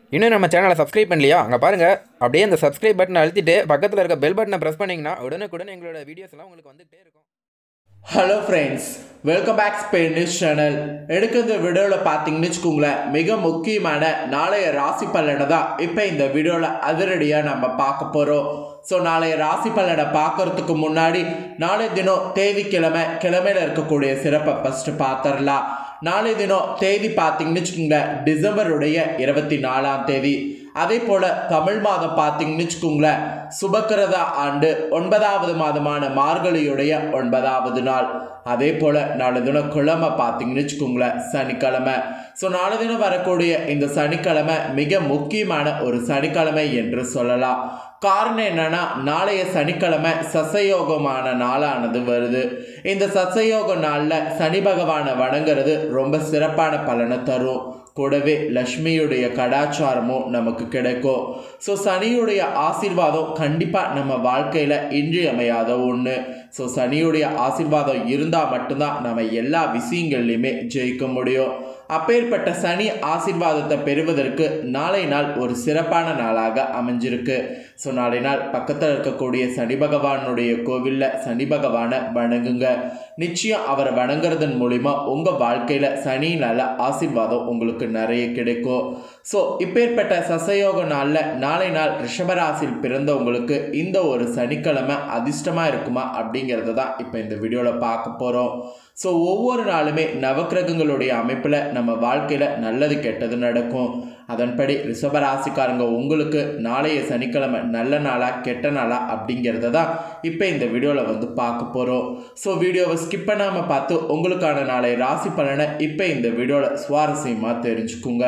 இன்னும் நம்ம சேனலை சப்ஸ்கிரைப் பண்ணலையா அங்கே பாருங்கள் அப்படியே அந்த சப்ஸ்கிரைப் பட்டனை அழுத்திட்டு பக்கத்தில் இருக்க பெல் பட்டனை ப்ரெஸ் பண்ணிங்கன்னா உடனுக்குடன் எங்களோட வீடியோஸ் எல்லாம் உங்களுக்கு வந்துகிட்டே இருக்கும் hello friends welcome back Spain news channel எடுக்க இந்த வீடியோவில் பார்த்தீங்கன்னு வச்சுக்கோங்களேன் மிக முக்கியமான நாளைய ராசி பலனை தான் இப்போ இந்த வீடியோவில் அதிரடியாக நம்ம பார்க்க போகிறோம் ஸோ நாளைய ராசி பலனை பார்க்கறதுக்கு முன்னாடி நாளை தினம் தேதி கிழமை கிழமையில் இருக்கக்கூடிய சிறப்பை ஃபஸ்ட்டு பார்த்துடலாம் நாளை தினம் தேதி பார்த்தீங்கன்னு வச்சுக்கோங்களேன் டிசம்பருடைய இருபத்தி நாலாம் தேதி அதே போல் தமிழ் மாதம் பார்த்தீங்கன்னு வச்சுக்கோங்களேன் சுபக்கிரத ஆண்டு ஒன்பதாவது மாதமான மார்கழியுடைய ஒன்பதாவது நாள் அதே போல் நாளை தினம் கிழமை பார்த்தீங்கன்னு வச்சுக்கோங்களேன் சனிக்கிழமை ஸோ நாளை தினம் வரக்கூடிய இந்த சனிக்கிழமை மிக முக்கியமான ஒரு சனிக்கிழமை என்று சொல்லலாம் காரணம் என்னன்னா நாளைய சனிக்கிழமை சசயோகமான நாளானது வருது இந்த சசயோக நாளில் சனி பகவானை வணங்குறது ரொம்ப சிறப்பான பலனை தரும் கூடவே லக்ஷ்மியுடைய கடாச்சாரமும் நமக்கு கிடைக்கும் ஸோ சனியுடைய ஆசீர்வாதம் கண்டிப்பாக நம்ம வாழ்க்கையில் இன்றியமையாத ஒன்று ஸோ சனியுடைய ஆசீர்வாதம் இருந்தால் மட்டும்தான் நம்ம எல்லா விஷயங்கள்லையுமே ஜெயிக்க முடியும் அப்பேற்பட்ட சனி ஆசீர்வாதத்தை பெறுவதற்கு நாளை நாள் ஒரு சிறப்பான நாளாக அமைஞ்சிருக்கு ஸோ நாளை நாள் பக்கத்தில் இருக்கக்கூடிய சனி பகவானுடைய கோவிலில் சனி பகவானை வணங்குங்க நிச்சயம் அவரை வணங்குறதன் மூலிமா உங்கள் வாழ்க்கையில் சனியினால் ஆசீர்வாதம் உங்களுக்கு நிறைய கிடைக்கும் ஸோ இப்பேற்பட்ட சசயோக நாளில் நாளை நாள் ரிஷபராசியில் பிறந்தவங்களுக்கு இந்த ஒரு சனிக்கிழமை அதிர்ஷ்டமாக இருக்குமா அப்படிங்கிறத தான் இப்போ இந்த வீடியோவில் பார்க்க போகிறோம் ஸோ ஒவ்வொரு நாளுமே நவக்கிரகங்களுடைய அமைப்பில் நம்ம வாழ்க்கையில் நல்லது கெட்டது நடக்கும் அதன்படி ரிஷபராசிக்காரங்க உங்களுக்கு நாளைய சனிக்கிழமை நல்ல நாளா கெட்ட நாளா அப்படிங்கிறத தான் இப்போ இந்த வீடியோவில் வந்து பார்க்க போகிறோம் ஸோ வீடியோவை ஸ்கிப் பண்ணாமல் பார்த்து உங்களுக்கான நாளை ராசி பலனை இப்போ இந்த வீடியோவில் சுவாரஸ்யமாக தெரிஞ்சுக்குங்க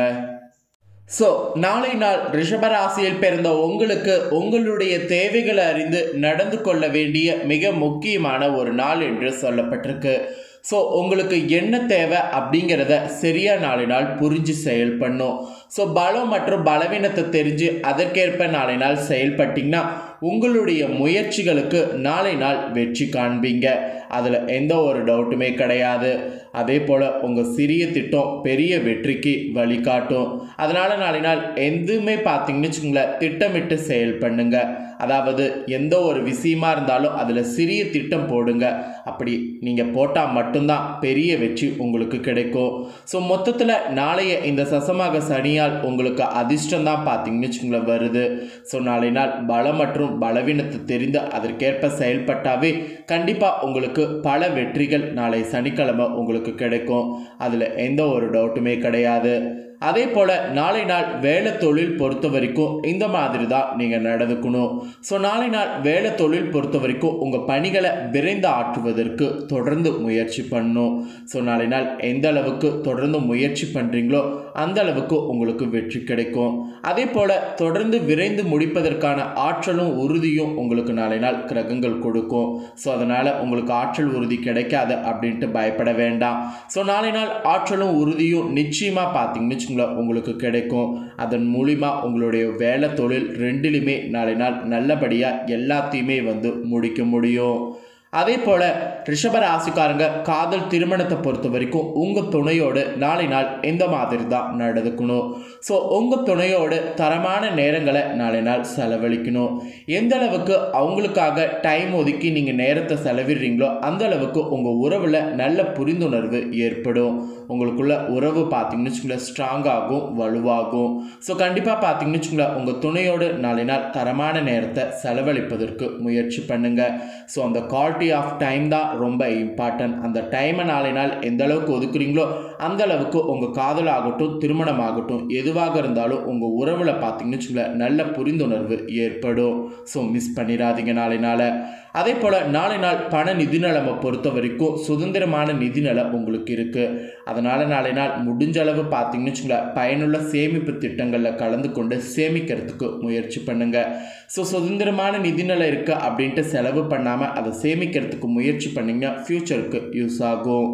ஸோ நாளை நாள் ரிஷபராசியில் பிறந்த உங்களுக்கு உங்களுடைய தேவைகளை அறிந்து நடந்து கொள்ள வேண்டிய மிக முக்கியமான ஒரு நாள் என்று சொல்லப்பட்டிருக்கு ஸோ உங்களுக்கு என்ன தேவை அப்படிங்கிறத சரியா நாளினால் புரிஞ்சு செயல்படணும் ஸோ பலம் மற்றும் பலவீனத்தை தெரிஞ்சு அதற்கேற்ப நாளை நாள் செயல்பட்டிங்கன்னா உங்களுடைய முயற்சிகளுக்கு நாளை நாள் வெற்றி காண்பீங்க அதில் எந்த ஒரு டவுட்டுமே கிடையாது அதே போல் உங்கள் சிறிய திட்டம் பெரிய வெற்றிக்கு வழிகாட்டும் அதனால் நாளை நாள் எதுவுமே பார்த்தீங்கன்னு வச்சுக்கோங்களேன் திட்டமிட்டு செயல் பண்ணுங்க அதாவது எந்த ஒரு விஷயமா இருந்தாலும் அதில் சிறிய திட்டம் போடுங்க அப்படி நீங்கள் போட்டால் மட்டும்தான் பெரிய வெற்றி உங்களுக்கு கிடைக்கும் ஸோ மொத்தத்தில் நாளைய இந்த சசமாக சனியால் உங்களுக்கு அதிர்ஷ்டம் தான் பார்த்தீங்கன்னு வச்சுக்கோங்களேன் வருது ஸோ நாளை நாள் பலம் மற்றும் பலவீனத்தை தெரிந்து அதற்கேற்ப செயல்பட்டாவே கண்டிப்பாக உங்களுக்கு பல வெற்றிகள் நாளை சனிக்கிழமை உங்களுக்கு கிடைக்கும் அதில் எந்த ஒரு டவுட்டுமே கிடையாது அதே போல் நாளை நாள் வேலை தொழில் பொறுத்த வரைக்கும் இந்த மாதிரி தான் நீங்கள் நடந்துக்கணும் ஸோ நாளை நாள் வேலை தொழில் பொறுத்த வரைக்கும் உங்கள் பணிகளை விரைந்து ஆற்றுவதற்கு தொடர்ந்து முயற்சி பண்ணணும் ஸோ நாளை நாள் எந்த அளவுக்கு தொடர்ந்து முயற்சி பண்ணுறீங்களோ அந்த அளவுக்கு உங்களுக்கு வெற்றி கிடைக்கும் அதே போல் தொடர்ந்து விரைந்து முடிப்பதற்கான ஆற்றலும் உறுதியும் உங்களுக்கு நாளை நாள் கிரகங்கள் கொடுக்கும் ஸோ அதனால் உங்களுக்கு ஆற்றல் உறுதி கிடைக்காது அப்படின்ட்டு பயப்பட வேண்டாம் ஸோ நாளை நாள் ஆற்றலும் உறுதியும் நிச்சயமாக பார்த்தீங்கன்னு வச்சுக்கோங்களேன் உங்களுக்கு கிடைக்கும் அதன் மூலிமா உங்களுடைய வேலை தொழில் ரெண்டிலுமே நாளை நாள் நல்லபடியாக எல்லாத்தையுமே வந்து முடிக்க முடியும் அதே போல் ரிஷப ராசிக்காரங்க காதல் திருமணத்தை பொறுத்த வரைக்கும் உங்கள் துணையோடு நாளை நாள் இந்த மாதிரி தான் நடந்துக்கணும் ஸோ உங்கள் துணையோடு தரமான நேரங்களை நாளை நாள் செலவழிக்கணும் எந்த அளவுக்கு அவங்களுக்காக டைம் ஒதுக்கி நீங்கள் நேரத்தை செலவிடுறீங்களோ அந்த அளவுக்கு உங்கள் உறவில் நல்ல புரிந்துணர்வு ஏற்படும் உங்களுக்குள்ள உறவு பார்த்தீங்கன்னு வச்சுக்கோங்களேன் ஸ்ட்ராங்காகும் வலுவாகும் ஸோ கண்டிப்பாக பார்த்தீங்கன்னு வச்சுக்கோங்களேன் உங்கள் துணையோடு நாளை நாள் தரமான நேரத்தை செலவழிப்பதற்கு முயற்சி பண்ணுங்கள் ஸோ அந்த குவாலிட்டி ஆஃப் டைம் தான் ரொம்ப இம்பார்ட்டன்ட் அந்த டைமை நாளை நாள் எந்த அளவுக்கு ஒதுக்குறீங்களோ அந்த அளவுக்கு உங்கள் காதல் ஆகட்டும் திருமணம் ஆகட்டும் எதுவாக இருந்தாலும் உங்கள் உறவில் பார்த்தீங்கன்னு வச்சுக்கோங்களேன் நல்ல புரிந்துணர்வு ஏற்படும் ஸோ மிஸ் பண்ணிடாதீங்க நாளை நாள் அதே போல் நாளை நாள் பண நிதி நிலைமை பொறுத்த வரைக்கும் சுதந்திரமான நிதி நிலை உங்களுக்கு இருக்குது அதனால் நாளை நாள் முடிஞ்ச அளவு பார்த்தீங்கன்னு வச்சுங்களேன் பயனுள்ள சேமிப்பு திட்டங்களில் கலந்து கொண்டு சேமிக்கிறதுக்கு முயற்சி பண்ணுங்கள் ஸோ சுதந்திரமான நிதி நிலை இருக்குது அப்படின்ட்டு செலவு பண்ணாமல் அதை சேமிக்கிறதுக்கு முயற்சி பண்ணிங்கன்னா ஃப்யூச்சருக்கு யூஸ் ஆகும்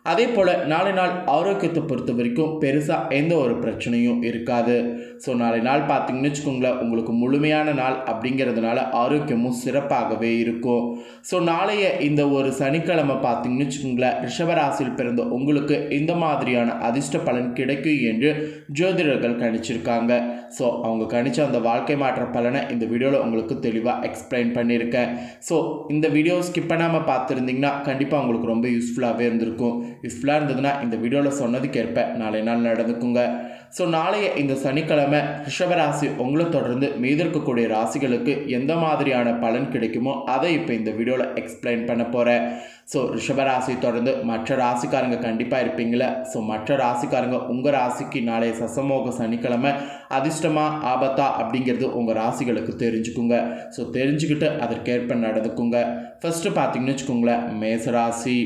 அதே போல் நாளை நாள் ஆரோக்கியத்தை பொறுத்த வரைக்கும் பெருசாக எந்த ஒரு பிரச்சனையும் இருக்காது ஸோ நாளை நாள் பார்த்தீங்கன்னு வச்சுக்கோங்களேன் உங்களுக்கு முழுமையான நாள் அப்படிங்கிறதுனால ஆரோக்கியமும் சிறப்பாகவே இருக்கும் ஸோ நாளைய இந்த ஒரு சனிக்கிழமை பார்த்தீங்கன்னு வச்சுக்கோங்களேன் ரிஷபராசியில் பிறந்த உங்களுக்கு இந்த மாதிரியான அதிர்ஷ்ட பலன் கிடைக்கும் என்று ஜோதிடர்கள் கணிச்சிருக்காங்க ஸோ அவங்க கணிச்ச அந்த வாழ்க்கை மாற்ற பலனை இந்த வீடியோவில் உங்களுக்கு தெளிவாக எக்ஸ்பிளைன் பண்ணியிருக்கேன் ஸோ இந்த வீடியோ ஸ்கிப் பண்ணாமல் பார்த்துருந்தீங்கன்னா கண்டிப்பாக உங்களுக்கு ரொம்ப யூஸ்ஃபுல்லாகவே இருந்திருக்கும் யூஸ்ஃபுல்லாக இருந்ததுன்னா இந்த வீடியோவில் சொன்னதுக்கேற்ப நாளை நாள் நடந்துக்குங்க ஸோ நாளைய இந்த சனிக்கிழமை ரிஷபராசி உங்களை தொடர்ந்து மீது இருக்கக்கூடிய ராசிகளுக்கு எந்த மாதிரியான பலன் கிடைக்குமோ அதை இப்போ இந்த வீடியோவில் எக்ஸ்பிளைன் பண்ண போகிறேன் ஸோ ரிஷபராசி தொடர்ந்து மற்ற ராசிக்காரங்க கண்டிப்பாக இருப்பீங்களே ஸோ மற்ற ராசிக்காரங்க உங்கள் ராசிக்கு நாளைய சசமோக சனிக்கிழமை அதிர்ஷ்டமா ஆபத்தா அப்படிங்கிறது உங்கள் ராசிகளுக்கு தெரிஞ்சுக்குங்க ஸோ தெரிஞ்சுக்கிட்டு அதற்கேற்ப நடந்துக்குங்க ஃபஸ்ட்டு பார்த்தீங்கன்னு வச்சுக்கோங்களேன் மேசராசி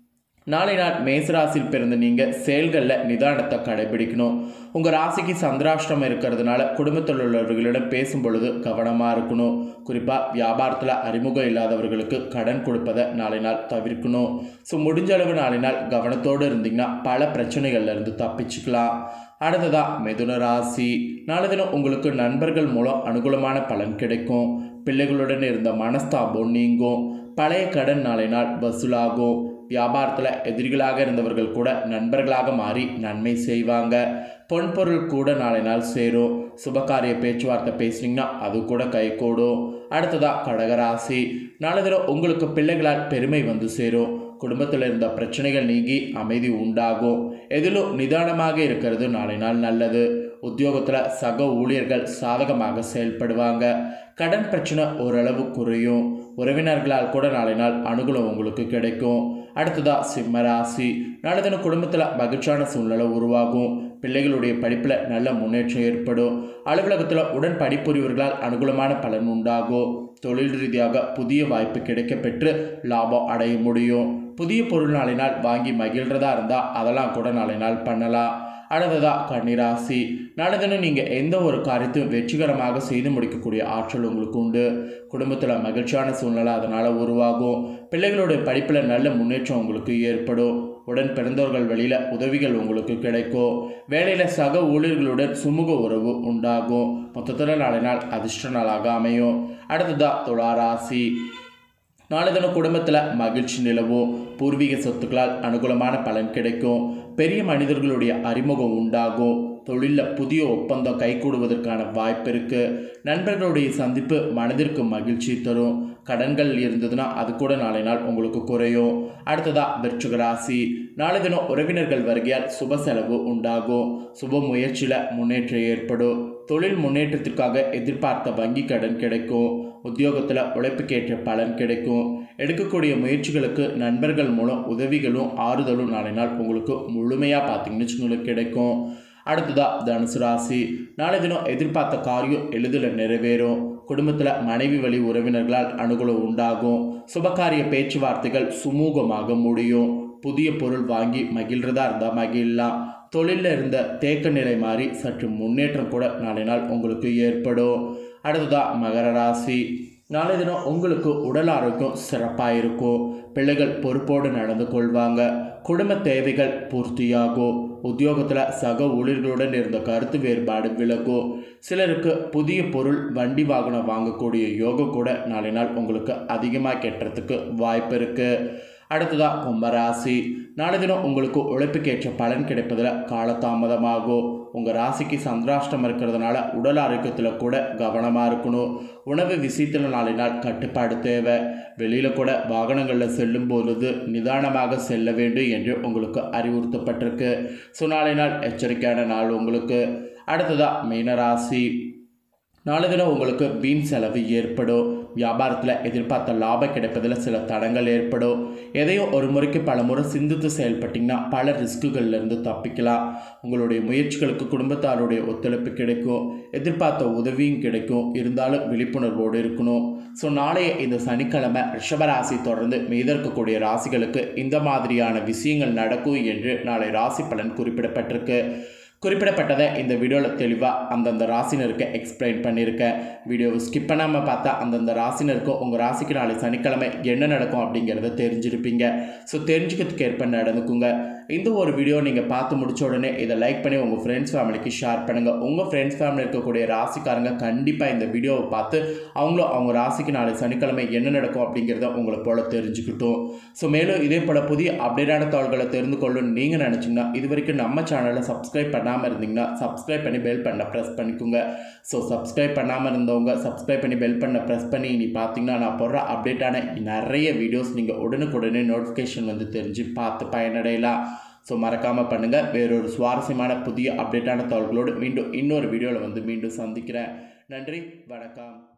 நாளை நாள் மேசராசியில் பிறந்த நீங்கள் செயல்களில் நிதானத்தை கடைபிடிக்கணும் உங்கள் ராசிக்கு சந்திராஷ்டிரம் இருக்கிறதுனால குடும்பத்தில் உள்ளவர்களிடம் பேசும் பொழுது கவனமாக இருக்கணும் குறிப்பாக வியாபாரத்தில் அறிமுகம் இல்லாதவர்களுக்கு கடன் கொடுப்பதை நாளை நாள் தவிர்க்கணும் ஸோ முடிஞ்ச அளவு நாளை நாள் கவனத்தோடு இருந்தீங்கன்னா பல பிரச்சனைகள்ல இருந்து தப்பிச்சுக்கலாம் அடுத்ததா மிதுன ராசி நாளை தினம் உங்களுக்கு நண்பர்கள் மூலம் அனுகூலமான பலன் கிடைக்கும் பிள்ளைகளுடன் இருந்த மனஸ்தாபம் நீங்கும் பழைய கடன் நாளை நாள் வசூலாகும் வியாபாரத்தில் எதிரிகளாக இருந்தவர்கள் கூட நண்பர்களாக மாறி நன்மை செய்வாங்க பொன்பொருள் கூட நாளை நாள் சேரும் சுபகாரிய பேச்சுவார்த்தை பேசுனீங்கன்னா அது கூட கைகூடும் அடுத்ததா கடகராசி நாளை தினம் உங்களுக்கு பிள்ளைகளால் பெருமை வந்து சேரும் குடும்பத்தில் இருந்த பிரச்சனைகள் நீங்கி அமைதி உண்டாகும் எதிலும் நிதானமாக இருக்கிறது நாளை நாள் நல்லது உத்தியோகத்தில் சக ஊழியர்கள் சாதகமாக செயல்படுவாங்க கடன் பிரச்சனை ஓரளவு குறையும் உறவினர்களால் கூட நாளை நாள் அனுகூலம் உங்களுக்கு கிடைக்கும் அடுத்ததா சிம்ம ராசி நாளை தினம் குடும்பத்தில் மகிழ்ச்சியான சூழ்நிலை உருவாகும் பிள்ளைகளுடைய படிப்பில் நல்ல முன்னேற்றம் ஏற்படும் அலுவலகத்தில் உடன் பணிபுரிவர்களால் அனுகூலமான பலன் உண்டாகும் தொழில் ரீதியாக புதிய வாய்ப்பு கிடைக்க பெற்று லாபம் அடைய முடியும் புதிய பொருள் நாளை நாள் வாங்கி மகிழ்றதா இருந்தால் அதெல்லாம் கூட நாளை நாள் பண்ணலாம் அடுத்ததா கன்னிராசி நாளை தினம் நீங்கள் எந்த ஒரு காரியத்தையும் வெற்றிகரமாக செய்து முடிக்கக்கூடிய ஆற்றல் உங்களுக்கு உண்டு குடும்பத்தில் மகிழ்ச்சியான சூழ்நிலை அதனால் உருவாகும் பிள்ளைகளுடைய படிப்பில் நல்ல முன்னேற்றம் உங்களுக்கு ஏற்படும் உடன் பிறந்தவர்கள் வழியில் உதவிகள் உங்களுக்கு கிடைக்கும் வேலையில் சக ஊழியர்களுடன் சுமூக உறவு உண்டாகும் மொத்தத்தில் நாளை நாள் அதிர்ஷ்ட நாளாக அமையும் அடுத்ததா துளாராசி நாளை தினம் குடும்பத்தில் மகிழ்ச்சி நிலவும் பூர்வீக சொத்துக்களால் அனுகூலமான பலன் கிடைக்கும் பெரிய மனிதர்களுடைய அறிமுகம் உண்டாகும் தொழிலில் புதிய ஒப்பந்தம் கைகூடுவதற்கான வாய்ப்பு இருக்குது நண்பர்களுடைய சந்திப்பு மனதிற்கு மகிழ்ச்சி தரும் கடன்கள் இருந்ததுன்னா அது கூட நாளை நாள் உங்களுக்கு குறையும் அடுத்ததா விருச்சிக ராசி நாளை தினம் உறவினர்கள் வருகையால் சுப செலவு உண்டாகும் சுப முயற்சியில் முன்னேற்றம் ஏற்படும் தொழில் முன்னேற்றத்திற்காக எதிர்பார்த்த வங்கி கடன் கிடைக்கும் உத்தியோகத்தில் உழைப்புக்கேற்ற பலன் கிடைக்கும் எடுக்கக்கூடிய முயற்சிகளுக்கு நண்பர்கள் மூலம் உதவிகளும் ஆறுதலும் நாளை நாள் உங்களுக்கு முழுமையாக பார்த்தீங்கன்னு வச்சுக்கோங்களேன் கிடைக்கும் அடுத்ததா தனுசு ராசி நாளை தினம் எதிர்பார்த்த காரியம் எளிதில் நிறைவேறும் குடும்பத்தில் மனைவி வழி உறவினர்களால் அனுகூலம் உண்டாகும் சுபகாரிய பேச்சுவார்த்தைகள் சுமூகமாக முடியும் புதிய பொருள் வாங்கி மகிழ்றதா இருந்தால் மகிழலாம் தொழிலில் இருந்த தேக்க நிலை மாறி சற்று முன்னேற்றம் கூட நாளை நாள் உங்களுக்கு ஏற்படும் அடுத்ததா மகர ராசி நாளை தினம் உங்களுக்கு உடல் ஆரோக்கியம் சிறப்பாக இருக்கும் பிள்ளைகள் பொறுப்போடு நடந்து கொள்வாங்க குடும்ப தேவைகள் பூர்த்தியாகும் உத்தியோகத்தில் சக ஊழியர்களுடன் இருந்த கருத்து வேறுபாடு விலகும் சிலருக்கு புதிய பொருள் வண்டி வாகனம் வாங்கக்கூடிய யோகம் கூட நாளை நாள் உங்களுக்கு அதிகமாக கெட்டுறதுக்கு வாய்ப்பு இருக்குது அடுத்ததா கும்பராசி நாளை தினம் உங்களுக்கு உழைப்புக்கேற்ற பலன் கிடைப்பதில் காலதாமதமாகும் உங்கள் ராசிக்கு சந்திராஷ்டம் இருக்கிறதுனால உடல் ஆரோக்கியத்தில் கூட கவனமாக இருக்கணும் உணவு விஷயத்தில் நாளை நாள் கட்டுப்பாடு தேவை வெளியில் கூட வாகனங்களில் செல்லும் பொழுது நிதானமாக செல்ல வேண்டும் என்று உங்களுக்கு அறிவுறுத்தப்பட்டிருக்கு ஸோ நாளை நாள் எச்சரிக்கையான நாள் உங்களுக்கு அடுத்ததா மீனராசி நாளை தினம் உங்களுக்கு வீண் செலவு ஏற்படும் வியாபாரத்தில் எதிர்பார்த்த லாபம் கிடைப்பதில் சில தடங்கள் ஏற்படும் எதையும் ஒரு முறைக்கு பல முறை சிந்தித்து செயல்பட்டிங்கன்னா பல ரிஸ்க்குகள்லேருந்து தப்பிக்கலாம் உங்களுடைய முயற்சிகளுக்கு குடும்பத்தாருடைய ஒத்துழைப்பு கிடைக்கும் எதிர்பார்த்த உதவியும் கிடைக்கும் இருந்தாலும் விழிப்புணர்வோடு இருக்கணும் ஸோ நாளைய இந்த சனிக்கிழமை ரிஷபராசி தொடர்ந்து மீதற்கக்கூடிய ராசிகளுக்கு இந்த மாதிரியான விஷயங்கள் நடக்கும் என்று நாளை ராசி பலன் குறிப்பிடப்பட்டிருக்கு குறிப்பிடப்பட்டதை இந்த வீடியோவில் தெளிவாக அந்தந்த ராசினருக்கு எக்ஸ்பிளைன் பண்ணியிருக்கேன் வீடியோவை ஸ்கிப் பண்ணாமல் பார்த்தா அந்தந்த ராசினருக்கும் உங்கள் ராசிக்கு நாளை சனிக்கிழமை என்ன நடக்கும் அப்படிங்கிறத தெரிஞ்சிருப்பீங்க ஸோ தெரிஞ்சுக்கிறதுக்கு ஏற்ப நடந்துக்குங்க இந்த ஒரு வீடியோ நீங்கள் பார்த்து முடிச்ச உடனே இதை லைக் பண்ணி உங்கள் ஃப்ரெண்ட்ஸ் ஃபேமிலிக்கு ஷேர் பண்ணுங்கள் உங்கள் ஃப்ரெண்ட்ஸ் ஃபேமிலி இருக்கக்கூடிய ராசிக்காரங்க கண்டிப்பாக இந்த வீடியோவை பார்த்து அவங்களும் அவங்க ராசிக்கு நாளை சனிக்கிழமை என்ன நடக்கும் அப்படிங்கிறத உங்களை போல தெரிஞ்சுக்கிட்டோம் ஸோ மேலும் இதே போல் புதிய அப்டேட்டான தகவல்களை தெரிந்து கொள்ளணும்னு நீங்கள் நினச்சிங்கன்னா இது வரைக்கும் நம்ம சேனலை சப்ஸ்கிரைப் பண்ணாமல் இருந்தீங்கன்னா சப்ஸ்கிரைப் பண்ணி பெல் பண்ண ப்ரெஸ் பண்ணிக்கோங்க ஸோ சப்ஸ்கிரைப் பண்ணாமல் இருந்தவங்க சப்ஸ்கிரைப் பண்ணி பெல் பண்ண ப்ரெஸ் பண்ணி நீ பார்த்தீங்கன்னா நான் போடுற அப்டேட்டான நிறைய வீடியோஸ் நீங்கள் உடனுக்குடனே நோட்டிஃபிகேஷன் வந்து தெரிஞ்சு பார்த்து பயனடையலாம் ஸோ மறக்காமல் பண்ணுங்கள் வேறொரு சுவாரஸ்யமான புதிய அப்டேட்டான தகவல்களோடு மீண்டும் இன்னொரு வீடியோவில் வந்து மீண்டும் சந்திக்கிறேன் நன்றி வணக்கம்